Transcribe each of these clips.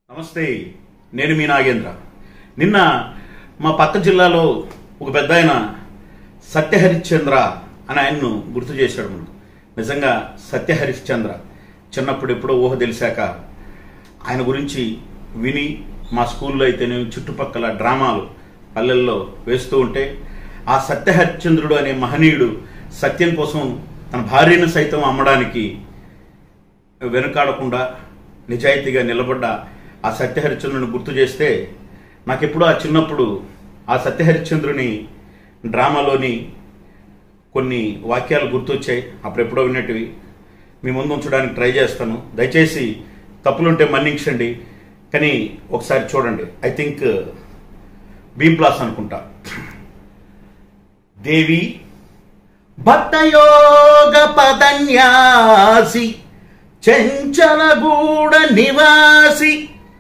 నమస్తే నేను మీ నాగేంద్ర నిన్న మా పక్క జిల్లాలో ఒక పెద్ద ఆయన సత్యహరిశ్చంద్ర అని ఆయన్ను గుర్తు చేశాడు మనకు నిజంగా సత్యహరిశ్చంద్ర చిన్నప్పుడు ఎప్పుడో ఊహ తెలిసాక ఆయన గురించి విని మా స్కూల్లో అయితేనే చుట్టుపక్కల డ్రామాలు పల్లెల్లో వేస్తూ ఉంటే ఆ సత్యహరిశ్చంద్రుడు అనే మహనీయుడు సత్యం కోసం తన భార్యను సైతం అమ్మడానికి వెనుకాడకుండా నిజాయితీగా నిలబడ్డ ఆ సత్యహరిశ్చంద్రుని గుర్తు చేస్తే నాకెప్పుడు ఆ చిన్నప్పుడు ఆ సత్యహరిశ్చంద్రుని డ్రామాలోని కొన్ని వాక్యాలు గుర్తొచ్చాయి అప్పుడెప్పుడో విన్నట్టువి మీ ముందు ఉంచడానికి ట్రై చేస్తాను దయచేసి తప్పులుంటే మన్నించండి కానీ ఒకసారి చూడండి ఐ థింక్ బీమ్ ప్లాస్ అనుకుంటా దేవి భక్తయోగ పదన్యాసి చెంచలగూడ నివాసి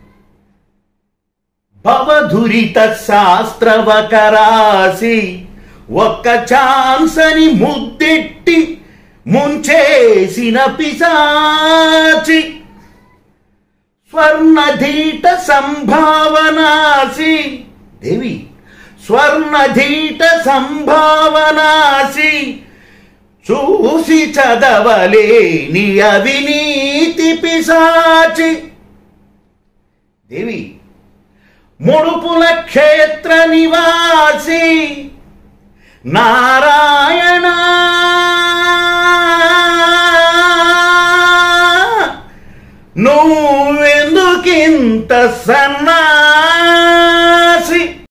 భవధురిత శాస్త్రవకరాసి ఒక్క ఛాన్సని ముద్దెట్టి ముంచేసిన పిశాచి స్వర్ణధీట సంభావనాసి దేవి స్వర్ణధీట సంభావనాసి చూసి చదవలేని అవినీతి పిశాచి దేవి ముడుపుల క్షేత్ర నివాసి నారాయణ నువ్వెందుకింత సన్నాసి